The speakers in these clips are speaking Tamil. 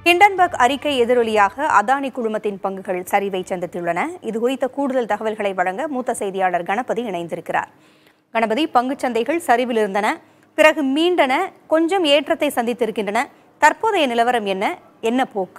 ஹிண்டன்பர்க் அறிக்கை எதிரொலியாக அதானி குழுமத்தின் பங்குகள் சரிவை சந்தித்துள்ளன இது குறித்த கூடுதல் தகவல்களை வழங்க மூத்த செய்தியாளர் கணபதி இணைந்திருக்கிறார் கணபதி பங்குச் சந்தைகள் சரிவில் இருந்தன பிறகு மீண்டன கொஞ்சம் ஏற்றத்தை சந்தித்திருக்கின்றன தற்போதைய நிலவரம் என்ன என்ன போக்கு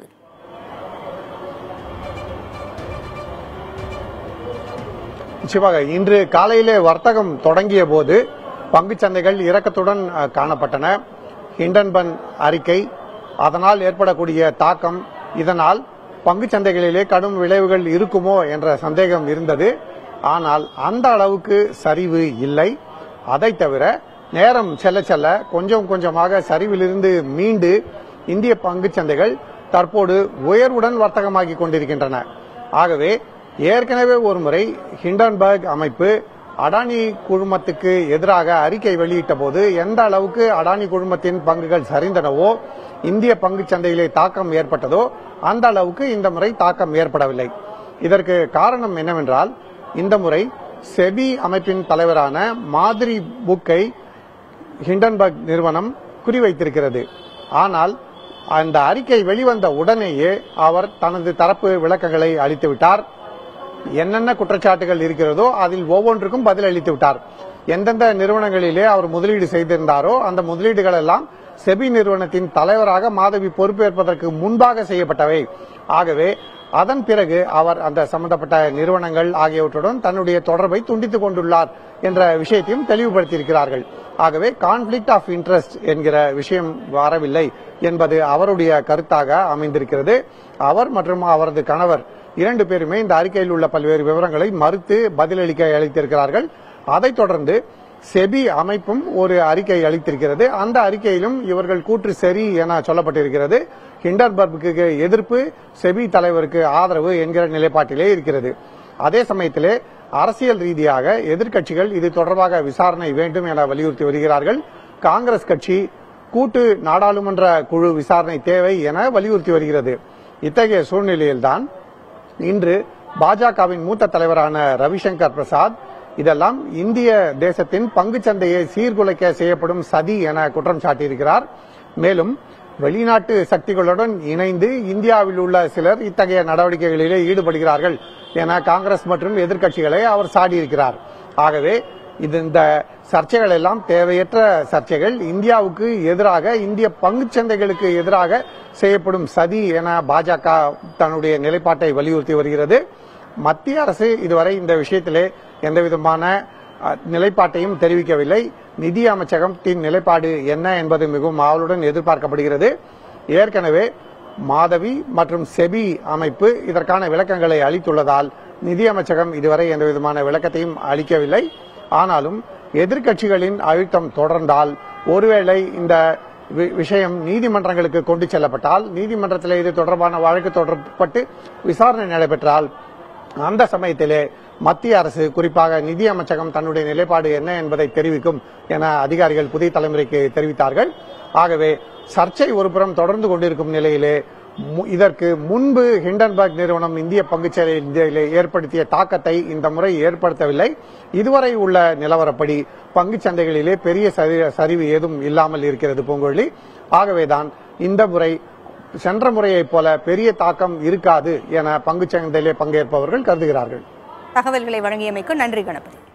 நிச்சயமாக இன்று காலையிலே வர்த்தகம் தொடங்கிய போது பங்குச் சந்தைகள் இறக்கத்துடன் அஹ், காணப்பட்டன ஹிண்டன்பன் அறிக்கை அதனால் ஏற்படக்கூடிய தாக்கம் இதனால் பங்குச் சந்தைகளிலே கடும் விளைவுகள் இருக்குமோ என்ற சந்தேகம் இருந்தது ஆனால் அந்த அளவுக்கு சரிவு இல்லை அதை தவிர நேரம் செல்ல செல்ல கொஞ்சம் கொஞ்சமாக சரிவிலிருந்து மீண்டு இந்திய பங்குச் சந்தைகள் தற்போது உயர்வுடன் வர்த்தகமாகி கொண்டிருக்கின்றன ஆகவே ஏற்கனவே ஒருமுறை ஹிண்டன்பர்க் அமைப்பு அடானி குழுமத்துக்கு எதிராக அறிக்கை வெளியிட்ட போது எந்த அளவுக்கு அடானி குழுமத்தின் பங்குகள் சரிந்தனவோ இந்திய பங்குச் சந்தையிலே தாக்கம் ஏற்பட்டதோ அந்த அளவுக்கு இந்த முறை தாக்கம் ஏற்படவில்லை இதற்கு காரணம் என்னவென்றால் இந்த முறை செபி அமைப்பின் தலைவரான மாதிரி புக்கை ஹிண்டன்பர்க் நிறுவனம் குறிவைத்திருக்கிறது ஆனால் அந்த அறிக்கை வெளிவந்த உடனேயே அவர் தனது தரப்பு விளக்கங்களை அளித்துவிட்டார் என்னென்ன குற்றச்சாட்டுகள் இருக்கிறதோ அதில் ஒவ்வொன்றுக்கும் பதில் அளித்து விட்டார் எந்தெந்த நிறுவனங்களிலே அவர் முதலீடு செய்திருந்தாரோ அந்த முதலீடுகள் எல்லாம் செபி நிறுவனத்தின் தலைவராக மாதவி பொறுப்பேற்பதற்கு முன்பாக செய்யப்பட்டவை ஆகவே அதன் பிறகு அவர் அந்த சம்பந்தப்பட்ட நிறுவனங்கள் ஆகியவற்றுடன் தன்னுடைய தொடர்பை துண்டித்துக் கொண்டுள்ளார் என்ற விஷயத்தையும் தெளிவுபடுத்தியிருக்கிறார்கள் ஆகவே கான்ஃபிளிக்ட் ஆஃப் இன்ட்ரெஸ்ட் என்கிற விஷயம் வரவில்லை என்பது அவருடைய கருத்தாக அமைந்திருக்கிறது அவர் மற்றும் அவரது கணவர் இரண்டு பேருமே இந்த அறிக்கையில் உள்ள பல்வேறு விவரங்களை மறுத்து பதிலளிக்க அளித்திருக்கிறார்கள் அதைத் தொடர்ந்து செபி அமைப்பும் ஒரு அறிக்கை அளித்திருக்கிறது அந்த அறிக்கையிலும் இவர்கள் கூற்று சரி என சொல்லப்பட்டிருக்கிறது ஹிண்டர்பர்க்கு எதிர்ப்பு செபி தலைவருக்கு ஆதரவு என்கிற நிலைப்பாட்டிலே இருக்கிறது அதே சமயத்திலே அரசியல் ரீதியாக எதிர்க்கட்சிகள் இது தொடர்பாக விசாரணை வேண்டும் என வலியுறுத்தி வருகிறார்கள் காங்கிரஸ் கட்சி கூட்டு நாடாளுமன்ற குழு விசாரணை தேவை என வலியுறுத்தி வருகிறது இத்தகைய சூழ்நிலையில்தான் இன்று பாஜகவின் மூத்த தலைவரான ரவிசங்கர் பிரசாத் இதெல்லாம் இந்திய தேசத்தின் பங்குச் சந்தையை சீர்குலைக்க செய்யப்படும் சதி என குற்றம் சாட்டியிருக்கிறார் மேலும் வெளிநாட்டு சக்திகளுடன் இணைந்து இந்தியாவில் உள்ள சிலர் இத்தகைய நடவடிக்கைகளிலே ஈடுபடுகிறார்கள் என காங்கிரஸ் மற்றும் எதிர்க்கட்சிகளை அவர் சாடியிருக்கிறார் ஆகவே இது இந்த சர்ச்சைகள் எல்லாம் தேவையற்ற சர்ச்சைகள் இந்தியாவுக்கு எதிராக இந்திய பங்குச் சந்தைகளுக்கு எதிராக செய்யப்படும் சதி என பாஜக தன்னுடைய நிலைப்பாட்டை வலியுறுத்தி வருகிறது மத்திய அரசு இதுவரை இந்த விஷயத்திலே எந்தவிதமான அஹ், நிலைப்பாட்டையும் தெரிவிக்கவில்லை நிதி அமைச்சகத்தின் நிலைப்பாடு என்ன என்பது மிகவும் ஆவலுடன் எதிர்பார்க்கப்படுகிறது ஏற்கனவே மாதவி மற்றும் செபி அமைப்பு இதற்கான விளக்கங்களை அளித்துள்ளதால் நிதி அமைச்சகம் இதுவரை எந்தவிதமான விளக்கத்தையும் அளிக்கவில்லை ஆனாலும் எதிர்க்கட்சிகளின் அழுத்தம் தொடர்ந்தால் ஒருவேளை இந்த வி- விஷயம் நீதிமன்றங்களுக்கு கொண்டு செல்லப்பட்டால் நீதிமன்றத்தில் இது தொடர்பான வழக்கு தொடரப்பட்டு விசாரணை நடைபெற்றால் அந்த சமயத்திலே மத்திய அரசு குறிப்பாக நிதி அமைச்சகம் தன்னுடைய நிலைப்பாடு என்ன என்பதை தெரிவிக்கும் என அதிகாரிகள் புதிய தலைமுறைக்கு தெரிவித்தார்கள் ஆகவே சர்ச்சை ஒருபுறம் தொடர்ந்து கொண்டிருக்கும் நிலையிலே மு- இதற்கு முன்பு ஹிண்டன்பர்க் நிறுவனம் இந்திய பங்குச்சந்தையிலே ஏற்படுத்திய தாக்கத்தை இந்த முறை ஏற்படுத்தவில்லை இதுவரை உள்ள நிலவரப்படி பங்குச் சந்தைகளிலே பெரிய சரி- சரிவு ஏதும் இல்லாமல் இருக்கிறது பூங்கொழி ஆகவேதான் இந்த முறை சென்ற முறையைப் போல பெரிய தாக்கம் இருக்காது என பங்குச் சந்தையிலே பங்கேற்பவர்கள் கருதுகிறார்கள் தகவல்களை வழங்கியமைக்கு நன்றி கணபதி